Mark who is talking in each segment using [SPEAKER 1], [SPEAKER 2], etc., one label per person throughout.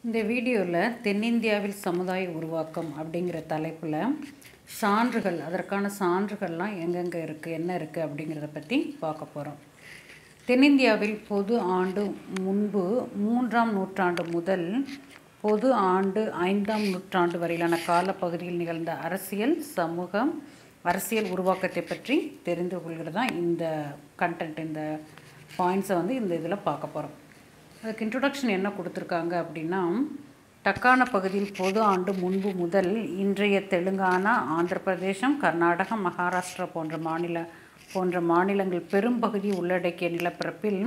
[SPEAKER 1] இந்த வீடியோவில் தென்னிந்தியாவில் சமுதாய உருவாக்கம் அப்படிங்கிற தலைப்பில் சான்றுகள் அதற்கான சான்றுகள்லாம் எங்கெங்கே இருக்குது என்ன இருக்குது அப்படிங்கிறத பற்றி பார்க்க போகிறோம் தென்னிந்தியாவில் பொது ஆண்டு முன்பு மூன்றாம் நூற்றாண்டு முதல் பொது ஆண்டு ஐந்தாம் நூற்றாண்டு வரையிலான காலப்பகுதியில் நிகழ்ந்த அரசியல் சமூகம் அரசியல் உருவாக்கத்தை பற்றி தெரிந்து கொள்கிறது தான் இந்த கண்டென்ட் இந்த பாயிண்ட்ஸை வந்து இந்த இதில் பார்க்க போகிறோம் அதுக்கு இன்ட்ரொடக்ஷன் என்ன கொடுத்துருக்காங்க அப்படின்னா டக்கான பகுதியில் பொது ஆண்டு முன்பு முதல் இன்றைய தெலுங்கானா ஆந்திர பிரதேசம் கர்நாடகம் மகாராஷ்டிரா போன்ற மாநில போன்ற மாநிலங்கள் பெரும்பகுதி உள்ளடக்கிய நிலப்பரப்பில்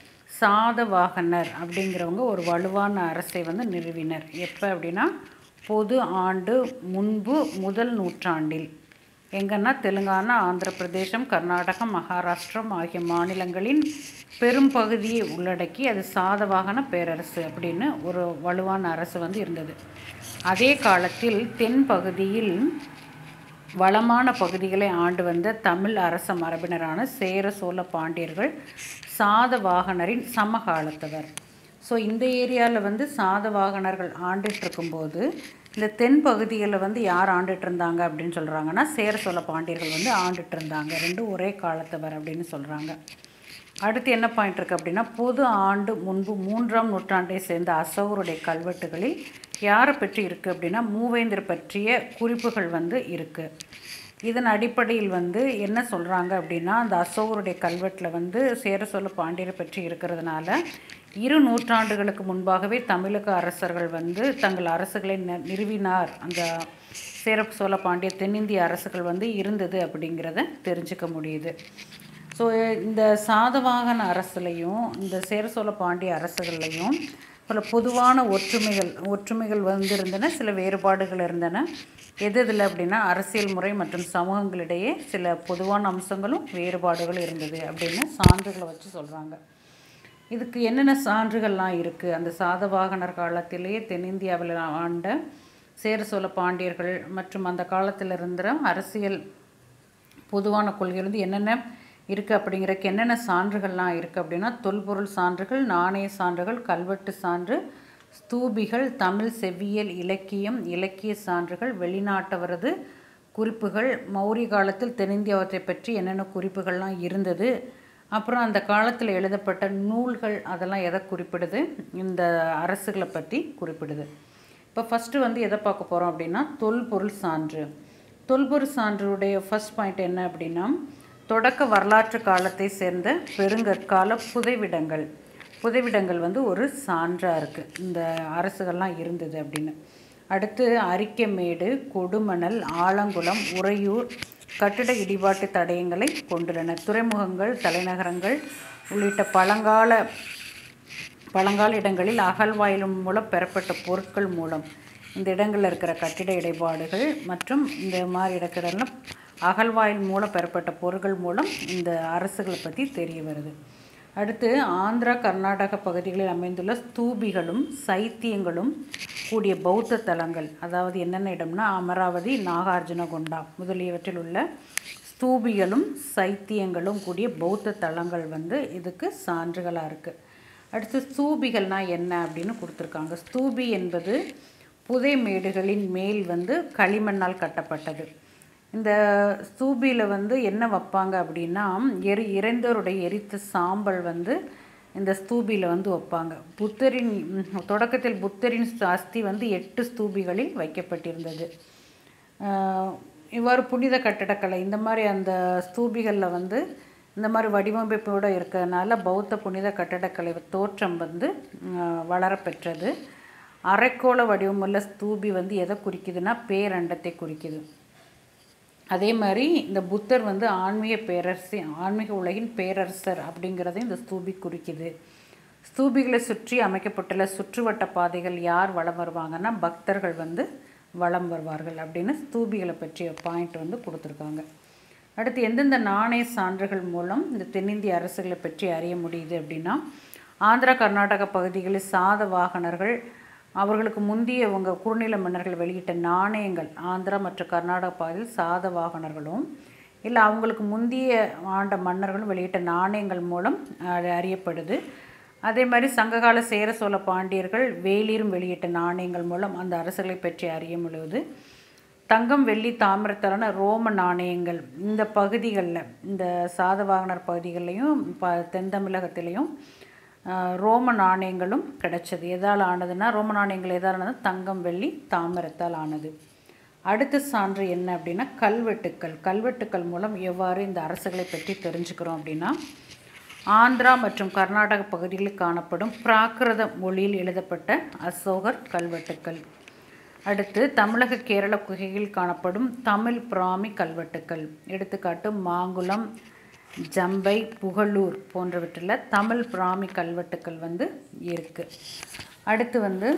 [SPEAKER 1] சாதவாகனர் அப்படிங்கிறவங்க ஒரு வலுவான அரசை வந்து நிறுவினர் எப்போ அப்படின்னா பொது ஆண்டு முன்பு முதல் நூற்றாண்டில் எங்கன்னா தெலுங்கானா ஆந்திர பிரதேசம் கர்நாடகம் மகாராஷ்டிரம் ஆகிய மாநிலங்களின் பெரும்பகுதியை உள்ளடக்கி அது சாதவாகன பேரரசு அப்படின்னு ஒரு வலுவான அரசு வந்து இருந்தது அதே காலத்தில் தென் பகுதியில் வளமான பகுதிகளை ஆண்டு வந்த தமிழ் அரச மரபினரான சேர சோழ பாண்டியர்கள் சாதவாகனரின் சமகாலத்தவர் ஸோ இந்த ஏரியாவில் வந்து சாதவாகனர்கள் ஆண்டுட்டு இருக்கும்போது இந்த தென் பகுதிகளில் வந்து யார் ஆண்டுட்டு இருந்தாங்க அப்படின்னு சொல்கிறாங்கன்னா சேர சோழ பாண்டியர்கள் வந்து ஆண்டுட்டு இருந்தாங்க ரெண்டும் ஒரே காலத்தவர் அப்படின்னு சொல்கிறாங்க அடுத்து என்ன பாயிண்ட் இருக்குது அப்படின்னா பொது ஆண்டு முன்பு மூன்றாம் நூற்றாண்டை சேர்ந்த அசோகருடைய கல்வெட்டுகளில் யாரை பற்றி இருக்குது அப்படின்னா மூவேந்தர் பற்றிய குறிப்புகள் வந்து இருக்குது இதன் அடிப்படையில் வந்து என்ன சொல்கிறாங்க அப்படின்னா அந்த அசோகருடைய கல்வெட்டில் வந்து சேர சோழ பாண்டியரை பற்றி இருக்கிறதுனால இரு நூற்றாண்டுகளுக்கு முன்பாகவே தமிழக அரசர்கள் வந்து தங்கள் அரசுகளை ந- நிறுவினார் அந்த சேர சோழ பாண்டிய தென்னிந்திய அரசுகள் வந்து இருந்தது அப்படிங்கிறத தெரிஞ்சுக்க முடியுது ஸோ இந்த சாதவாகன அரசுலையும் இந்த சேர சோழ பாண்டிய அரசுகள்லையும் பல பொதுவான ஒற்றுமைகள் ஒற்றுமைகள் வந்து இருந்தன சில வேறுபாடுகள் இருந்தன எது இதில் அப்படின்னா அரசியல் முறை மற்றும் சமூகங்களிடையே சில பொதுவான அம்சங்களும் வேறுபாடுகளும் இருந்தது அப்படின்னு சான்றுகளை வச்சு சொல்கிறாங்க இதுக்கு என்னென்ன சான்றுகள்லாம் இருக்குது அந்த சாதவாகனர் காலத்திலேயே தென்னிந்தியாவில் ஆண்ட சேர சோழ பாண்டியர்கள் மற்றும் அந்த காலத்தில் இருந்த அரசியல் பொதுவான கொள்கை வந்து என்னென்ன இருக்குது அப்படிங்கிறக்கு என்னென்ன சான்றுகள்லாம் இருக்குது அப்படின்னா தொல்பொருள் சான்றுகள் நாணய சான்றுகள் கல்வெட்டு சான்று ஸ்தூபிகள் தமிழ் செவ்வியல் இலக்கியம் இலக்கிய சான்றுகள் வெளிநாட்டவரது குறிப்புகள் மௌரிய காலத்தில் தென்னிந்தியாவற்றை பற்றி என்னென்ன குறிப்புகள்லாம் இருந்தது அப்புறம் அந்த காலத்தில் எழுதப்பட்ட நூல்கள் அதெல்லாம் எதை குறிப்பிடுது இந்த அரசுகளை பற்றி குறிப்பிடுது இப்போ ஃபஸ்ட்டு வந்து எதை பார்க்க போகிறோம் அப்படின்னா தொல்பொருள் சான்று தொல்பொருள் சான்றுடைய ஃபர்ஸ்ட் பாயிண்ட் என்ன அப்படின்னா தொடக்க வரலாற்று காலத்தை சேர்ந்த பெருங்கற்கால புதைவிடங்கள் புதைவிடங்கள் வந்து ஒரு சான்றாக இருக்குது இந்த அரசுகள்லாம் இருந்தது அப்படின்னு அடுத்து அரிக்கமேடு கொடுமணல் ஆலங்குளம் உறையூர் கட்டிட இடிபாட்டு தடயங்களை கொண்டுள்ளன துறைமுகங்கள் தலைநகரங்கள் உள்ளிட்ட பழங்கால பழங்கால இடங்களில் அகழ்வாயிலும் மூலம் பெறப்பட்ட பொருட்கள் மூலம் இந்த இடங்களில் இருக்கிற கட்டிட இடைப்பாடுகள் மற்றும் இந்த மாதிரி இடத்துல அகழ்வாயில் மூலம் பெறப்பட்ட பொருட்கள் மூலம் இந்த அரசுகளை பற்றி தெரிய வருது அடுத்து ஆந்திரா கர்நாடக பகுதிகளில் அமைந்துள்ள ஸ்தூபிகளும் சைத்தியங்களும் கூடிய பௌத்த தலங்கள் அதாவது என்னென்ன இடம்னா அமராவதி நாகார்ஜுனகொண்டா முதலியவற்றில் உள்ள ஸ்தூபிகளும் சைத்தியங்களும் கூடிய பௌத்த தலங்கள் வந்து இதுக்கு சான்றுகளாக இருக்குது அடுத்து ஸ்தூபிகள்னா என்ன அப்படின்னு கொடுத்துருக்காங்க ஸ்தூபி என்பது புதை மேடுகளின் மேல் வந்து களிமண்ணால் கட்டப்பட்டது இந்த ஸ்தூபியில் வந்து என்ன வைப்பாங்க அப்படின்னா எரி இறைந்தோருடைய எரித்த சாம்பல் வந்து இந்த ஸ்தூபியில் வந்து வைப்பாங்க புத்தரின் ம், தொடக்கத்தில் புத்தரின் அஸ்தி வந்து எட்டு ஸ்தூபிகளில் வைக்கப்பட்டிருந்தது ஆஹ் இவ்வாறு புனித கட்டடக்கலை இந்த மாதிரி அந்த ஸ்தூபிகளில் வந்து இந்த மாதிரி வடிவமைப்போடு இருக்கிறதுனால பௌத்த புனித கட்டடக்கலை தோற்றம் வந்து ஆஹ் வளரப்பெற்றது அரைக்கோள வடிவமுள்ள ஸ்தூபி வந்து எதை குறிக்குதுன்னா பேரண்டத்தை குறிக்குது அதே மாதிரி இந்த புத்தர் வந்து ஆன்மீக பேரரசி ஆன்மீக உலகின் பேரரசர் அப்படிங்கிறதையும் இந்த ஸ்தூபி குறிக்குது ஸ்தூபிகளை சுற்றி அமைக்கப்பட்டுள்ள சுற்றுவட்ட பாதைகள் யார் வலம் வருவாங்கன்னா பக்தர்கள் வந்து வலம் வருவார்கள் அப்படின்னு ஸ்தூபிகளை பற்றிய பாயிண்ட் வந்து கொடுத்துருக்காங்க அடுத்து எந்தெந்த நாணய சான்றுகள் மூலம் இந்த தென்னிந்திய அரசுகளை பற்றி அறிய முடியுது அப்படின்னா ஆந்திரா கர்நாடக பகுதிகளில் சாதவாகனர்கள் அவர்களுக்கு முந்தைய அவங்க குறுநில மன்னர்கள் வெளியிட்ட நாணயங்கள் ஆந்திரா மற்றும் கர்நாடக பகுதியில் சாதவாகனர்களும் இல்லை அவங்களுக்கு முந்தைய ஆண்ட மன்னர்களும் வெளியிட்ட நாணயங்கள் மூலம் அது அறியப்படுது அதே மாதிரி சங்ககால சேர சோழ பாண்டியர்கள் வேலிரும் வெளியிட்ட நாணயங்கள் மூலம் அந்த அரசுகளை பற்றி அறிய முடியுது தங்கம் வெள்ளி தாமிரத்தாலான ரோம நாணயங்கள் இந்த பகுதிகளில் இந்த சாதவாகனர் பகுதிகளிலையும் ப தென் தமிழகத்திலையும் ஆஹ், ரோம நாணயங்களும் கிடைச்சது எதால் ஆனதுன்னா ரோம நாணயங்கள் எதால் ஆனது தங்கம் வெள்ளி தாமிரத்தால் ஆனது அடுத்த சான்று என்ன அப்படின்னா கல்வெட்டுக்கள் கல்வெட்டுக்கள் மூலம் எவ்வாறு இந்த அரசுகளை பற்றி தெரிஞ்சுக்கிறோம் அப்படின்னா ஆந்திரா மற்றும் கர்நாடக பகுதிகளில் காணப்படும் பிராகிருத மொழியில் எழுதப்பட்ட அசோகர் கல்வெட்டுக்கள் அடுத்து தமிழக கேரள குகையில் காணப்படும் தமிழ் பிராமி கல்வெட்டுக்கள் எடுத்துக்காட்டு மாங்குளம் ஜம்பை புகழூர் போன்றவற்றில் தமிழ் பிராமி கல்வெட்டுக்கள் வந்து இருக்குது அடுத்து வந்து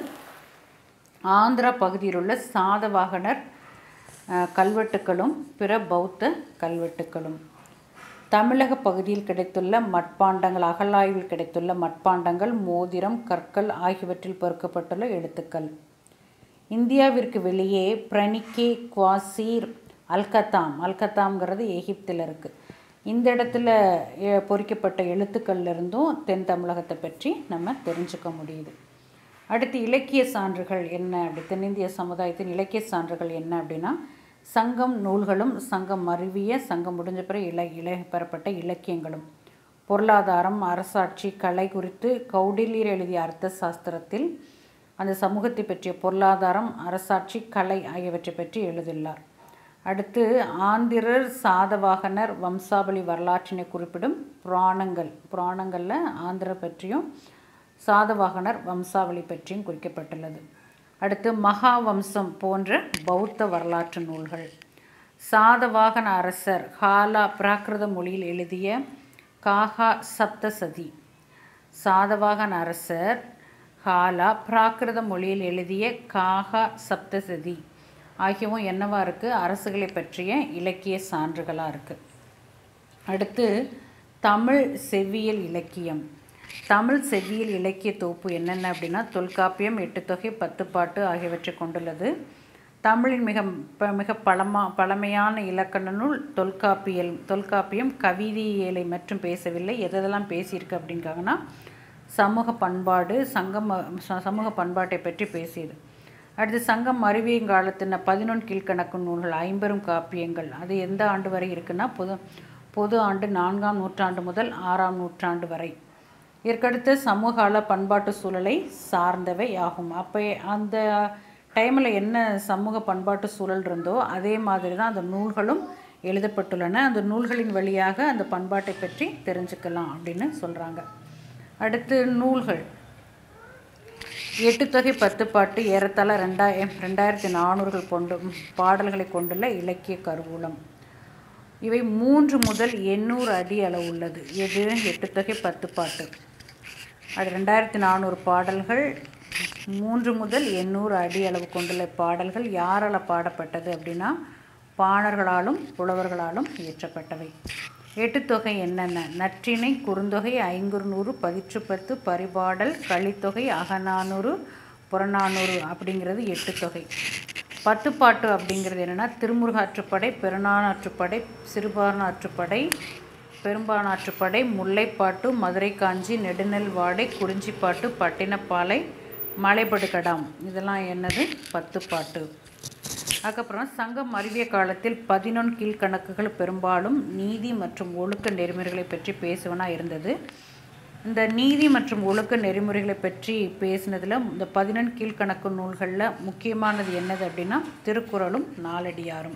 [SPEAKER 1] ஆந்திரா பகுதியில் உள்ள சாதவாகனர் அஹ், கல்வெட்டுக்களும் பிற பௌத்த கல்வெட்டுக்களும் தமிழக பகுதியில் கிடைத்துள்ள மட்பாண்டங்கள் அகழாய்வில் கிடைத்துள்ள மட்பாண்டங்கள் மோதிரம் கற்கள் ஆகியவற்றில் பொறுக்கப்பட்டுள்ள எழுத்துக்கள் இந்தியாவிற்கு வெளியே பிரனிக்கே குவாசீர் அல்கத்தாம் அல்கத்தாம்ங்கிறது எகிப்தில் இருக்குது இந்த இடத்துல எ- பொறிக்கப்பட்ட எழுத்துக்கள்ல இருந்தும் தென் தமிழகத்தை பற்றி நம்ம தெரிஞ்சுக்க முடியுது அடுத்து இலக்கிய சான்றுகள் என்ன அப்படி தென்னிந்திய சமுதாயத்தின் இலக்கிய சான்றுகள் என்ன அப்படின்னா சங்கம் நூல்களும் சங்கம் மருவிய சங்கம் முடிஞ்ச பிறகு இல இல பெறப்பட்ட இலக்கியங்களும் பொருளாதாரம் அரசாட்சி கலை குறித்து கௌடில்யர் எழுதிய அர்த்த சாஸ்திரத்தில் அந்த சமூகத்தை பற்றிய பொருளாதாரம் அரசாட்சி கலை ஆகியவற்றை பற்றி எழுதியுள்ளார் அடுத்து ஆந்திரர் சாதவாகனர் வம்சாவளி வரலாற்றினை குறிப்பிடும் புராணங்கள் புராணங்களில் ஆந்திரர் பற்றியும் சாதவாகனர் வம்சாவளி பற்றியும் குறிக்கப்பட்டுள்ளது அடுத்து மகாவம்சம் போன்ற பௌத்த வரலாற்று நூல்கள் சாதவாகன அரசர் ஹாலா பிராகிருத மொழியில் எழுதிய காகா சப்தசதி சாதவாகன் அரசர் ஹாலா பிராகிருத மொழியில் எழுதிய காகா சப்தசதி ஆகியவும் என்னவா இருக்குது அரசுகளை பற்றிய இலக்கிய சான்றுகளாக இருக்குது அடுத்து தமிழ் செவ்வியல் இலக்கியம் தமிழ் செவ்வியல் இலக்கிய தொகுப்பு என்னென்ன அப்படின்னா தொல்காப்பியம் எட்டுத்தொகை பத்துப்பாட்டு ஆகியவற்றை கொண்டுள்ளது தமிழின் மிக ப- மிக பழமா பழமையான இலக்கண நூல் தொல்காப்பியல் தொல்காப்பியம் கவிதையியலை மற்றும் பேசவில்லை எதெல்லாம் பேசியிருக்கு அப்படின்காங்கன்னா சமூக பண்பாடு சங்கம் ச- சமூக பண்பாட்டை பற்றி பேசியது அடுத்து சங்கம் அறிவியங்காலத்தின பதினொன்று கீழ்க்கணக்கு நூல்கள் ஐம்பெரும் காப்பியங்கள் அது எந்த ஆண்டு வரை இருக்குன்னா பொது பொது ஆண்டு நான்காம் நூற்றாண்டு முதல் ஆறாம் நூற்றாண்டு வரை இதற்கடுத்து சமூகால பண்பாட்டு சூழலை சார்ந்தவை ஆகும் அப்போ அந்த டைமில் என்ன சமூக பண்பாட்டு சூழல் இருந்தோ அதே மாதிரி தான் அந்த நூல்களும் எழுதப்பட்டுள்ளன அந்த நூல்களின் வழியாக அந்த பண்பாட்டை பற்றி தெரிஞ்சுக்கலாம் அப்படின்னு சொல்கிறாங்க அடுத்து நூல்கள் எட்டு தொகை பத்து பாட்டு ஏறத்தாழ ரெண்டாயிரம் ரெண்டாயிரத்தி நானூறுகள் கொண்டு பாடல்களை கொண்டுள்ள இலக்கிய கருவூலம் இவை மூன்று முதல் எண்ணூறு அடி அளவு உள்ளது எது எட்டு தொகை பத்து பாட்டு அது ரெண்டாயிரத்தி நானூறு பாடல்கள் மூன்று முதல் எண்ணூறு அடி அளவு கொண்டுள்ள பாடல்கள் யாரால் பாடப்பட்டது அப்படின்னா பாணர்களாலும் புலவர்களாலும் இயற்றப்பட்டவை எட்டுத்தொகை என்னென்ன நற்றிணை குறுந்தொகை ஐங்குறுநூறு பதிற்றுப்பத்து பரிபாடல் கலித்தொகை அகநானூறு புறநானூறு அப்படிங்கிறது எட்டுத்தொகை பத்துப்பாட்டு அப்படிங்கிறது என்னென்னா திருமுருகாற்றுப்படை பெருநானாற்றுப்படை சிறுபானாற்றுப்படை பெரும்பானாற்றுப்படை முல்லைப்பாட்டு மதுரை காஞ்சி நெடுநெல்வாடை குறிஞ்சிப்பாட்டு பட்டினப்பாலை மலைபடுகடாம் இதெல்லாம் என்னது பத்துப்பாட்டு அதுக்கப்புறம் சங்கம் அறிவிய காலத்தில் பதினொன்று கீழ்கணக்குகள் பெரும்பாலும் நீதி மற்றும் ஒழுக்க நெறிமுறைகளை பற்றி பேசுவனா இருந்தது இந்த நீதி மற்றும் ஒழுக்க நெறிமுறைகளை பற்றி பேசினதில் இந்த பதினொன்று கீழ்கணக்கு நூல்களில் முக்கியமானது என்னது அப்படின்னா திருக்குறளும் நாலடியாரும்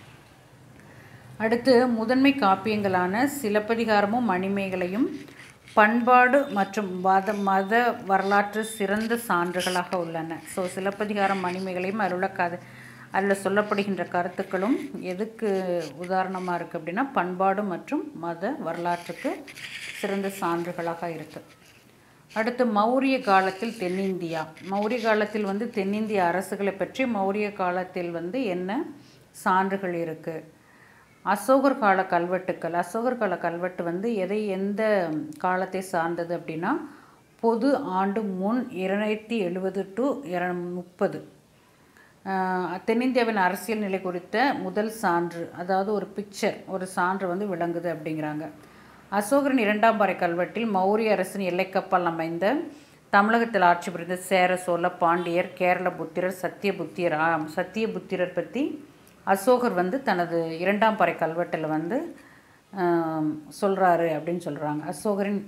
[SPEAKER 1] அடுத்து முதன்மை காப்பியங்களான சிலப்பதிகாரமும் மணிமேகலையும் பண்பாடு மற்றும் மத மத வரலாற்று சிறந்த சான்றுகளாக உள்ளன ஸோ சிலப்பதிகாரம் மணிமேகலையும் அதில் உள்ள கதை அதில் சொல்லப்படுகின்ற கருத்துக்களும் எதுக்கு உதாரணமாக இருக்குது அப்படின்னா பண்பாடு மற்றும் மத வரலாற்றுக்கு சிறந்த சான்றுகளாக இருக்குது அடுத்து மௌரிய காலத்தில் தென்னிந்தியா மௌரிய காலத்தில் வந்து தென்னிந்திய அரசுகளை பற்றி மௌரிய காலத்தில் வந்து என்ன சான்றுகள் இருக்குது அசோகர் கால கல்வெட்டுக்கள் அசோகர் கால கல்வெட்டு வந்து எதை எந்த காலத்தை சார்ந்தது அப்படின்னா பொது ஆண்டு முன் இருநூற்றி எழுபது டு இர முப்பது தென்னிந்தியாவின் அரசியல் நிலை குறித்த முதல் சான்று அதாவது ஒரு பிக்சர் ஒரு சான்று வந்து விளங்குது அப்படிங்கிறாங்க அசோகரின் இரண்டாம் பாறை கல்வெட்டில் மௌரிய அரசின் எல்லைக்கப்பால் அமைந்த தமிழகத்தில் ஆட்சி புரிந்த சேர சோழ பாண்டியர் கேரள புத்திரர் சத்தியபுத்திரர் ஆ, சத்தியபுத்திரர் பற்றி அசோகர் வந்து தனது இரண்டாம் பாறை கல்வெட்டில் வந்து சொல்கிறாரு அப்படின்னு சொல்கிறாங்க அசோகரின்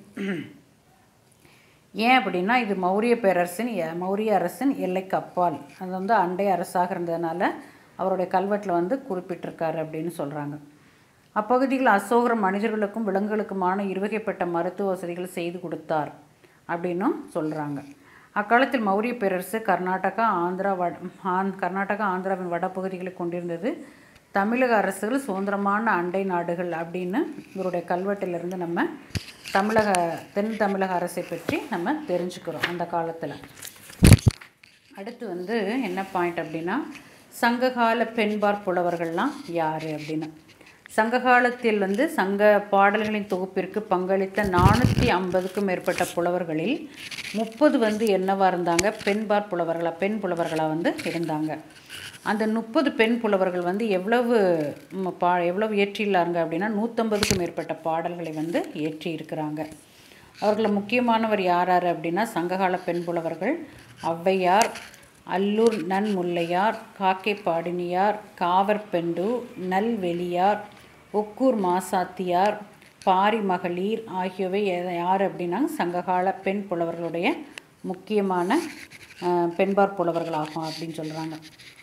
[SPEAKER 1] ஏன் அப்படின்னா இது மௌரிய பேரரசின் எ- மௌரிய அரசின் எல்லைக்கு அப்பால் அது வந்து அண்டை அரசாக இருந்ததுனால அவருடைய கல்வெட்டில் வந்து குறிப்பிட்டிருக்காரு அப்படின்னு சொல்கிறாங்க அப்பகுதியில் அசோகர் மனிதர்களுக்கும் விலங்குகளுக்குமான இருவகைப்பட்ட மருத்துவ வசதிகள் செய்து கொடுத்தார் அப்படின்னும் சொல்கிறாங்க அக்காலத்தில் மௌரிய பேரரசு கர்நாடகா ஆந்திரா வட ஆந் கர்நாடகா ஆந்திராவின் வடபகுதிகளை கொண்டிருந்தது தமிழக அரசுகள் சுதந்திரமான அண்டை நாடுகள் அப்படின்னு இவருடைய கல்வெட்டிலிருந்து நம்ம தமிழக தென் தமிழக அரசை பற்றி நம்ம தெரிஞ்சுக்கிறோம் அந்த காலத்தில் அடுத்து வந்து என்ன பாயிண்ட் அப்படின்னா சங்ககால பெண்பார் புலவர்கள்லாம் யார் அப்படின்னு சங்க காலத்தில் வந்து சங்க பாடல்களின் தொகுப்பிற்கு பங்களித்த நானூற்றி ஐம்பதுக்கும் மேற்பட்ட புலவர்களில் முப்பது வந்து என்னவா இருந்தாங்க பெண்பார் புலவர்களாக பெண் புலவர்களாக வந்து இருந்தாங்க அந்த முப்பது பெண் புலவர்கள் வந்து எவ்வளவு ம், பா எவ்வளவு இயற்றியுள்ளாங்க அப்படின்னா நூற்றம்பதுக்கும் மேற்பட்ட பாடல்களை வந்து இயற்றி இருக்கிறாங்க அவர்களில் முக்கியமானவர் யார் யார் அப்படின்னா சங்ககால பெண் புலவர்கள் ஔவையார் அல்லூர் நன்முல்லையார் காக்கை பாடினியார் காவற்பெண்டு நல்வெளியார் ஒக்கூர் மாசாத்தியார் பாரி மகளிர் ஆகியவை எ- யார் அப்படின்னா சங்ககால பெண் புலவர்களுடைய முக்கியமான அஹ், பெண்பார் புலவர்களாகும் அப்படின்னு சொல்கிறாங்க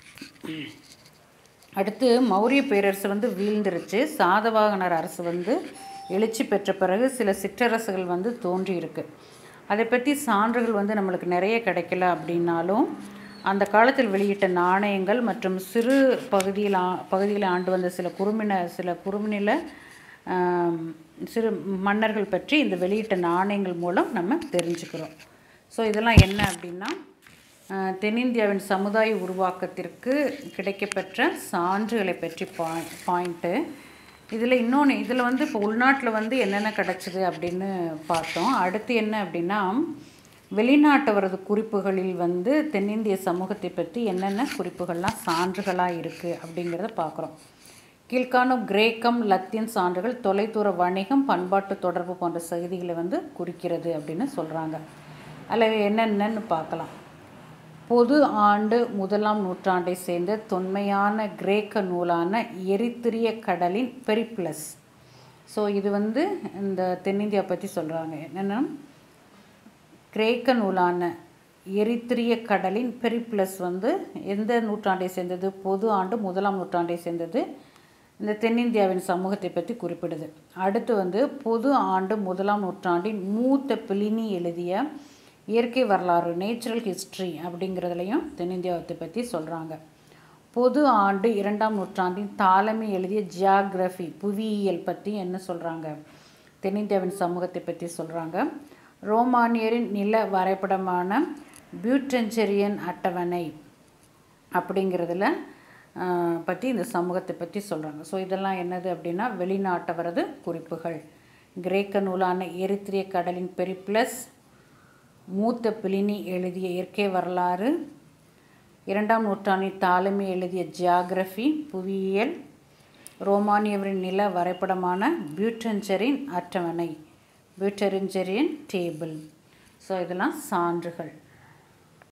[SPEAKER 1] அடுத்து மௌரிய பேரரசு வந்து வீழ்ந்துருச்சு சாதவாகனர் அரசு வந்து எழுச்சி பெற்ற பிறகு சில சிற்றரசுகள் வந்து தோன்றியிருக்கு அதை பற்றி சான்றுகள் வந்து நம்மளுக்கு நிறைய கிடைக்கல அப்படின்னாலும் அந்த காலத்தில் வெளியிட்ட நாணயங்கள் மற்றும் சிறு பகுதியில் ஆ பகுதியில் ஆண்டு வந்த சில குறுமின சில குறுமினில ஆம், சிறு மன்னர்கள் பற்றி இந்த வெளியிட்ட நாணயங்கள் மூலம் நம்ம தெரிஞ்சுக்கிறோம் ஸோ இதெல்லாம் என்ன அப்படின்னா அஹ், தென்னிந்தியாவின் சமுதாய உருவாக்கத்திற்கு கிடைக்கப்பெற்ற சான்றுகளை பற்றி பாய் பாயிண்ட்டு இதில் இன்னொன்று இதில் வந்து இப்போ உள்நாட்டில் வந்து என்னென்ன கிடச்சிது அப்படின்னு பார்த்தோம் அடுத்து என்ன அப்படின்னா வெளிநாட்டவரது குறிப்புகளில் வந்து தென்னிந்திய சமூகத்தை பற்றி என்னென்ன குறிப்புகள்லாம் சான்றுகளாக இருக்குது அப்படிங்கிறத பார்க்குறோம் கீழ்காணும் கிரேக்கம் லத்தீன் சான்றுகள் தொலைதூர வணிகம் பண்பாட்டு தொடர்பு போன்ற செய்திகளை வந்து குறிக்கிறது அப்படின்னு சொல்கிறாங்க அதில் என்னென்னன்னு பார்க்கலாம் பொது ஆண்டு முதலாம் நூற்றாண்டை சேர்ந்த தொன்மையான கிரேக்க நூலான எரித்திரிய கடலின் பெரிப்ளஸ் ஸோ இது வந்து இந்த தென்னிந்தியா பற்றி சொல்கிறாங்க என்னென்னா கிரேக்க நூலான எரித்திரிய கடலின் பெரிப்ளஸ் வந்து எந்த நூற்றாண்டை சேர்ந்தது பொது ஆண்டு முதலாம் நூற்றாண்டை சேர்ந்தது இந்த தென்னிந்தியாவின் சமூகத்தை பற்றி குறிப்பிடுது அடுத்து வந்து பொது ஆண்டு முதலாம் நூற்றாண்டின் மூத்த பிளினி எழுதிய இயற்கை வரலாறு நேச்சுரல் ஹிஸ்ட்ரி அப்படிங்கிறதுலையும் தென்னிந்தியாவை பற்றி சொல்கிறாங்க பொது ஆண்டு இரண்டாம் நூற்றாண்டின் தாலமி எழுதிய ஜியாகிரஃபி புவியியல் பற்றி என்ன சொல்கிறாங்க தென்னிந்தியாவின் சமூகத்தை பற்றி சொல்கிறாங்க ரோமானியரின் நில வரைபடமான பியூட்டென்செரியன் அட்டவணை அப்படிங்கிறதுல ஆஹ், பற்றி இந்த சமூகத்தை பற்றி சொல்கிறாங்க ஸோ இதெல்லாம் என்னது அப்படின்னா வெளிநாட்டவரது குறிப்புகள் கிரேக்க நூலான எரித்திரிய கடலின் பெரிப்ளஸ் மூத்த பிளினி எழுதிய இயற்கை வரலாறு இரண்டாம் நூற்றாண்டின் தாலமி எழுதிய ஜியாகிரஃபி புவியியல் ரோமானியவரின் நில வரைபடமான பியூட்டன்சரின் அட்டவணை பியூட்டரிஞ்சரின் டேபிள் ஸோ இதெல்லாம் சான்றுகள்